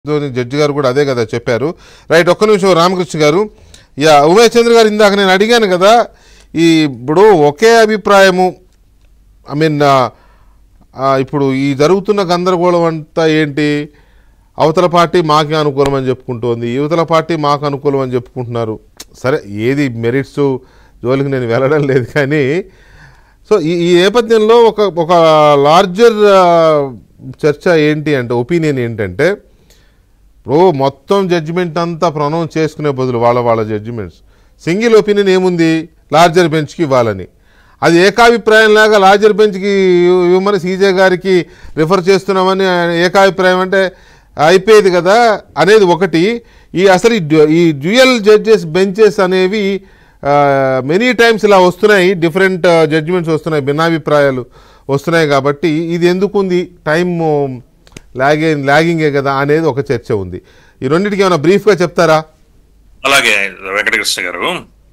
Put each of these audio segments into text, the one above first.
Dhoni judge గారు కూడా అదే కదా చెప్పారు రైట్ ఒక్క నిమిషం రామకృష్ణ గారు యా ఉమేష్ చంద్ర గారు ఇందాక నేను అడిగాను కదా ఈ ఇప్పుడు ఒకే అభిప్రాయము ఐ మీన్ ఇప్పుడు ఈ జరుగుతున్న గందరగోళం అంతా ఏంటి అవతల పార్టీ మాకే అనుకూలం అని చెప్పుకుంటోంది యువతల పార్టీ మాకు అనుకూలం అని చెప్పుకుంటున్నారు సరే ఏది మెరిట్స్ జోలికి నేను వెళ్ళడం లేదు కానీ సో ఈ ఈ నేపథ్యంలో ఒక ఒక లార్జర్ చర్చ ఏంటి అంటే ఒపీనియన్ ఏంటంటే ఇప్పుడు మొత్తం జడ్జిమెంట్ అంతా ప్రొనౌన్స్ చేసుకునే బదులు వాళ్ళ వాళ్ళ జడ్జిమెంట్స్ సింగిల్ ఒపీనియన్ ఏముంది లార్జర్ బెంచ్కి ఇవ్వాలని అది ఏకాభిప్రాయం లాగా లార్జర్ బెంచ్కి ఇవ్వమని సీజే గారికి రిఫర్ చేస్తున్నామని ఏకాభిప్రాయం అంటే అయిపోయేది కదా అనేది ఒకటి ఈ అసలు ఈ డ్యు- ఈ డ్యూయల్ జడ్జెస్ బెంచెస్ అనేవి మెనీ టైమ్స్ ఇలా వస్తున్నాయి డిఫరెంట్ జడ్జిమెంట్స్ వస్తున్నాయి భిన్నాభిప్రాయాలు వస్తున్నాయి కాబట్టి ఇది ఎందుకుంది టైం లాగే లాగింగే కదా అనేది ఒక చర్చ ఉంది ఈ రెండింటికి ఏమైనా బ్రీఫ్గా చెప్తారా అలాగే వెంకటకృష్ణ గారు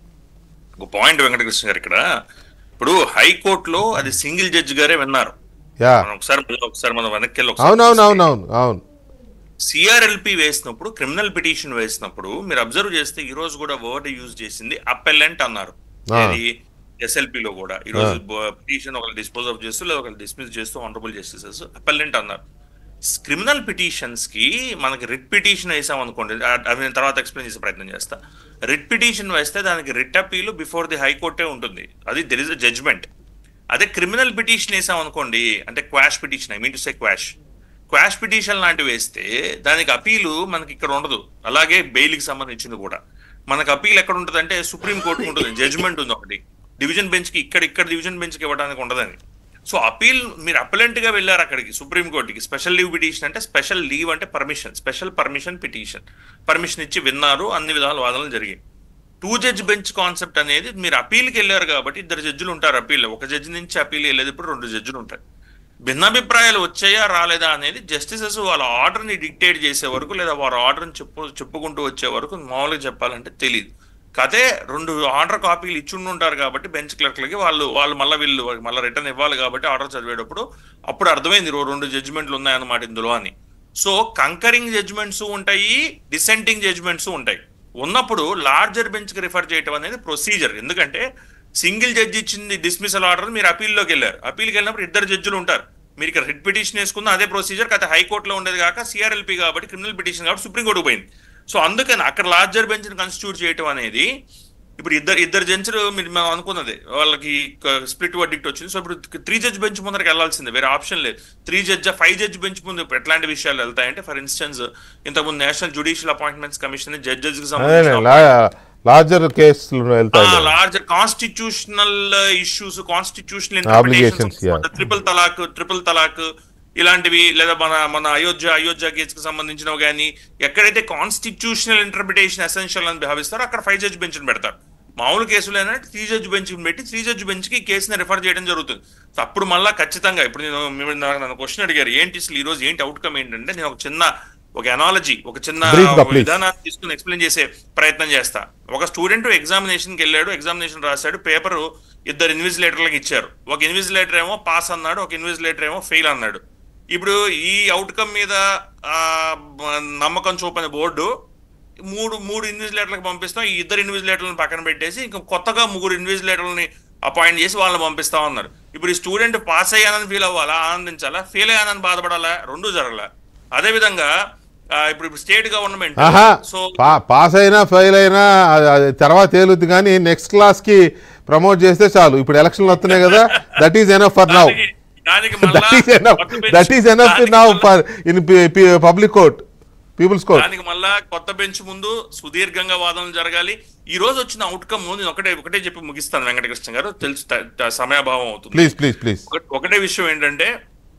ఒక పాయింట్ వెంకటకృష్ణ గారు ఇక్కడ ఇప్పుడు హైకోర్టులో అది సింగిల్ జడ్జి గారే విన్నారు యా మనం ఒకసారి మళ్ళీ ఒకసారి మనం వెనక్కి వెళ్ళి అవును అవును అవును అవును అవును సిఆర్ఎల్పి వేసినప్పుడు క్రిమినల్ పిటిషన్ వేసినప్పుడు మీరు అబ్జర్వ్ చేస్తే ఈ రోజు కూడా వర్డ్ యూజ్ చేసింది అపెల్లెంట్ అన్నారు ఆ. ఇది ఎస్ఎల్పి లో కూడా ఈ రోజు పిటిషన్ ఒకరు డిస్పోజ్ ఆఫ్ చేస్తూ లేదా ఒకరు డిస్మిస్ చేస్తూ ఆనరబుల్ జస్టిసెస్ అపెల్లెంట్ అన్నారు క్రిమినల్ పిటిషన్స్ కి మనకి రిట్ పిటిషన్ వేసాం అనుకోండి ఆ- అవి నేను తర్వాత ఎక్స్ప్లెయిన్ చేసే ప్రయత్నం చేస్తా రిట్ పిటిషన్ వేస్తే దానికి రిట్ అపీల్ బిఫోర్ ది హైకోర్టే ఉంటుంది అది దెర్ ఇస్ అ జడ్జ్మెంట్ అదే క్రిమినల్ పిటిషన్ వేసాం అనుకోండి అంటే quash petition I mean to say quash quash petition లాంటివి వేస్తే దానికి అపీలు మనకి ఇక్కడ ఉండదు అలాగే బెయిల్కి సంబంధించింది కూడా మనకు అపీల్ ఎక్కడ ఉంటుంది అంటే సుప్రీం కోర్టు ఉంటుంది జడ్జ్మెంట్ ఉంది ఒకటి డివిజన్ బెంచ్ కి ఇక్కడ ఇక్కడ డివిజన్ బెంచ్ కి ఇవ్వడానికి ఉండదని సో అపీల్ మీరు అపలెంట్ గా వెళ్ళారు అక్కడికి సుప్రీం కోర్టుకి స్పెషల్ లీవ్ పిటిషన్ అంటే స్పెషల్ లీవ్ అంటే permission special permission petition permission ఇచ్చి విన్నారు అన్ని విధాల వాదనలు జరిగాయి టూ జడ్జ్ బెంచ్ కాన్సెప్ట్ అనేది మీరు అపీల్కి వెళ్ళారు కాబట్టి ఇద్దరు జడ్జిలు ఉంటారు అపీల్ ఒక జడ్జి నుంచి అపీల్ వెళ్ళేది ఇప్పుడు రెండు జడ్జిలు ఉంటాయి భిన్నాభిప్రాయాలు వచ్చాయా రాలేదా అనేది జస్టిసెస్ వాళ్ళ ఆర్డర్ని డిక్టేట్ చేసే వరకు లేదా వారి ఆర్డర్ని చెప్పు చెప్పుకుంటూ వచ్చే వరకు మామూలుగా చెప్పాలంటే తెలియదు కదే రెండు ఆర్డర్ కాపీలు ఇచ్చి ఉంటారు కాబట్టి బెంచ్ క్లర్క్లకి వాళ్ళు వాళ్ళు మళ్ళీ వీళ్ళు మళ్ళీ రిటర్న్ ఇవ్వాలి కాబట్టి ఆర్డర్ చదివేటప్పుడు అప్పుడు అర్థమైంది రో- రెండు జడ్జిమెంట్లు ఉన్నాయన్నమాట ఇందులో అని సో కంకరింగ్ జడ్జిమెంట్స్ ఉంటాయి డిసెంటింగ్ జడ్జిమెంట్స్ ఉంటాయి ఉన్నప్పుడు లార్జర్ బెంచ్ కి రిఫర్ చేయడం అనేది ప్రొసీజర్ ఎందుకంటే సింగిల్ జడ్జి ఇచ్చింది డిస్మిసల్ ఆర్డర్ మీరు అపీల్లోకి వెళ్ళారు అపీల్కి వెళ్ళినప్పుడు ఇద్దరు జడ్జిలు ఉంటారు మీరు ఇక్కడ రిట్ పిటిషన్ వేసుకున్న అదే ప్రొసీజర్ కాకపోతే హైకోర్టులో ఉండేది కాక సిఆర్ఎల్పి కాబట్టి క్రిమినల్ పిటిషన్ కాబట్టి సుప్రీంకోర్టుకు పోయింది సో అందుకని అక్కడ లార్జర్ బెంచ్ ని కన్స్టిట్యూట్ చేయడం అనేది ఇప్పుడు ఇద్దరు ఇద్దరు జడ్జిలు మీరు మనం అనుకున్నది వాళ్ళకి స్ప్లిట్ వర్డిక్ట్ వచ్చింది సో ఇప్పుడు త్రీ జడ్జ్ బెంచ్ ముందరకు వెళ్ళాల్సిందే వేరే ఆప్షన్ లేదు three judge five judge bench ముందు ఇప్పుడు ఎట్లాంటి విషయాలు వెళ్తాయంటే ఫర్ ఇన్స్టెన్స్ ఇంతకుముందు national judicial appointments commission judges కి అదే సంబంధించిన లార్జర్ కేసులు వెళ్తాయి larger constitutional issues constitutional Obligations, yeah. Triple talaq triple talaq ఇలాంటివి లేదా మన మన అయోధ్య అయోధ్య కేసుకు సంబంధించినవి కానీ ఎక్కడైతే కాన్స్టిట్యూషనల్ ఇంటర్ప్రిటేషన్ ఎసెన్షియల్ అని భావిస్తారో అక్కడ ఫైవ్ జడ్జ్ బెంచ్ పెడతారు మామూలు కేసులు ఏంటంటే త్రీ జడ్జ్ బెంచ్ పెట్టి త్రీ జడ్జ్ బెంచ్ కి కేసుని రిఫర్ చేయడం జరుగుతుంది సో అప్పుడు మళ్ళా ఖచ్చితంగా ఇప్పుడు నేను మీరు నాకు నన్ను క్వశ్చన్ అడిగారు ఏంటి అసలు ఈ రోజు ఏంటి అవుట్కమ్ ఏంటంటే నేను ఒక చిన్న ఒక ఎనాలజీ ఒక చిన్న Brief గా, please. విధానాన్ని తీసుకుని ఎక్స్ప్లెయిన్ చేసే ప్రయత్నం చేస్తా ఒక స్టూడెంట్ ఎగ్జామినేషన్ కి వెళ్ళాడు ఎగ్జామినేషన్ రాశాడు పేపర్ ఇద్దరు ఇన్విజిలేటర్లకు ఇచ్చారు ఒక ఇన్విజిలేటర్ ఏమో పాస్ అన్నాడు ఒక ఇన్విజిలేటర్ ఏమో ఫెయిల్ అన్నాడు ఇప్పుడు ఈ అవుట్కమ్ మీద ఆ, మ- నమ్మకం చూపని బోర్డు మూడు మూడు ఇన్విజిలేటర్లకు పంపిస్తాం ఈ ఇద్దరు ఇన్విజిలేటర్లను పక్కన పెట్టేసి ఇంకా కొత్తగా ముగ్గురు ఇన్విజిలేటర్లని అపాయింట్ చేసి వాళ్ళని పంపిస్తా ఉన్నారు ఇప్పుడు ఈ స్టూడెంట్ పాస్ అయ్యానని ఫీల్ అవ్వాలా ఆనందించాలా ఫెయిల్ అయ్యానని బాధపడాలా రెండు జరగల అదే విధంగా ఆ, ఇప్పుడు ఇప్పుడు స్టేట్ గవర్నమెంట్ ఆహా సో పా- పాస్ అయినా ఫెయిల్ అయినా అది- అది తర్వాత తేలుద్ది కానీ నెక్స్ట్ క్లాస్ కి ప్రమోట్ చేస్తే చాలు ఇప్పుడు ఎలక్షన్లు వస్తున్నాయి కదా that is enough for now దానికి- దానికి దట్ మళ్ళా ఈస్ ఎనఫ్ కొత్త bench- దట్ ఈస్ ఎనఫ్ దానికి నౌ మళ్ళా- for in public court people's court దానికి మళ్ళా కొత్త బెంచ్ ముందు సుదీర్ఘంగా వాదనలు జరగాలి ఈ రోజు వచ్చిన అవుట్కమ్ నేను ఒకటే ఒకటే చెప్పి ముగిస్తాను వెంకటకృష్ణ గారు తెలుసు ట- ట- సమయాభావం అవుతుంది ప్లీజ్ ప్లీజ్ ప్లీజ్ ఒక- ఒకటే విషయం ఏంటంటే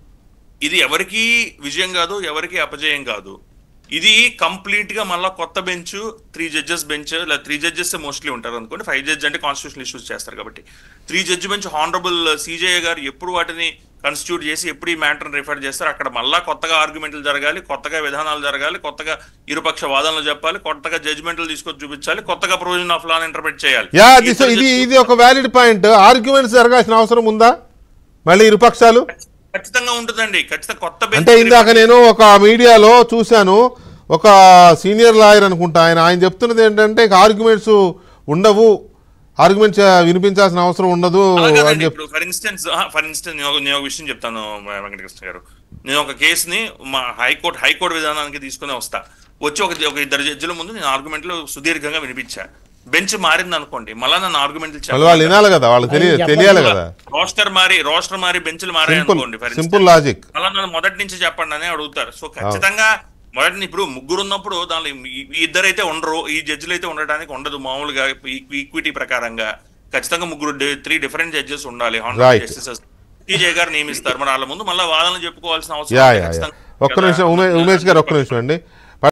ఇది ఎవరికి విజయం కాదు ఎవరికి అపజయం కాదు ఇది కంప్లీట్ గా మళ్ళా కొత్త బెంచ్ త్రీ జడ్జెస్ బెంచ్ లేదా త్రీ జడ్జెస్ మోస్ట్లీ ఉంటారు అనుకోండి ఫైవ్ జడ్జ్ అంటే కాన్స్టిట్యూషన్ ఇష్యూస్ చేస్తారు కాబట్టి three judge bench honourable CJ గారు ఎప్పుడు వాటిని కన్స్టిట్యూట్ చేసి ఎప్పుడు ఈ మ్యాటర్ రిఫర్ చేస్తారు అక్కడ మళ్ళా కొత్తగా ఆర్గ్యుమెంట్లు జరగాలి కొత్తగా విధానాలు జరగాలి కొత్తగా ఇరుపక్ష వాదనలు చెప్పాలి కొత్తగా జడ్జిమెంట్లు తీసుకొచ్చి చూపించాలి కొత్తగా ప్రొవిజన్ ఆఫ్ లాన్ ఇంటర్ప్రిట్ చేయాలి యా ఈ దిస్ ఇద్దరు ఇది judges- ఇది ఒక వ్యాలిడ్ పాయింట్ ఆర్గ్యుమెంట్స్ జరగాల్సిన అవసరం ఉందా మళ్ళీ ఇరుపక్షాలు ఖచ్చితంగా ఉంటుందండి ఖచ్చితంగా కొత్త bench అంటే ఇందాక నేను ఒక మీడియాలో చూశాను ఒక సీనియర్ లాయర్ అనుకుంటా ఆయన ఆయన చెప్తున్నది ఏంటంటే ఆర్గ్యుమెంట్స్ ఉండవు ఆర్గ్యుమెంట్స్ వినిపించాల్సిన అవసరం ఉండదు అలాగే అని చెప్పి ఇప్పుడు ఫర్ ఇన్స్టెన్స్ ఫర్ ఇన్స్టెన్స్ నేను ఒక- నేను ఒక విషయం చెప్తాను మ- వెంకటకృష్ణ గారు నేను ఒక కేసుని మా హైకోర్టు హైకోర్టు విధానానికి తీసుకుని వస్తా వచ్చి ఒక ఒక ఇద్దరు జడ్జిల ముందు నేను ఆర్గ్యుమెంట్లు సుదీర్ఘంగా వినిపించా బెంచ్ మారింది అనుకోండి మళ్ళా నన్ను ఆర్గ్యుమెంట్లు మళ్ళీ వాళ్ళు వినాలి కదా వాళ్ళకి తెలియ అది తెలియాలి కదా రోస్టర్ మారి రోస్టర్ మారి బెంచ్లు మారాయి సింపుల్ అనుకోండి ఫర్ సింపుల్ లాజిక్ అలా నన్ను మొదటి నుంచి చెప్పండి అని అడుగుతారు సో ఖచ్చితంగా మొదటి ఇప్పుడు ముగ్గురు ఉన్నప్పుడు దానిలో ఈ- ఈ ఇద్దరైతే ఉండరు ఈ జడ్జిలు అయితే ఉండడానికి ఉండదు మామూలుగా ఈక్విటీ ప్రకారంగా ఖచ్చితంగా ముగ్గురు త్రీ డిఫరెంట్ జడ్జెస్ ఉండాలి Right. జస్టిసెస్ టీజే గారు నియమిస్తారు మరి వాళ్ళ ముందు మళ్ళీ వాదనలు చెప్పుకోవాల్సిన అవసరం యా ఉంది యా యా ఖచ్చితంగా ఒక్క నిమిషం ఉమే ఉమేష్ గారు ఒక్క నిమిషం అండి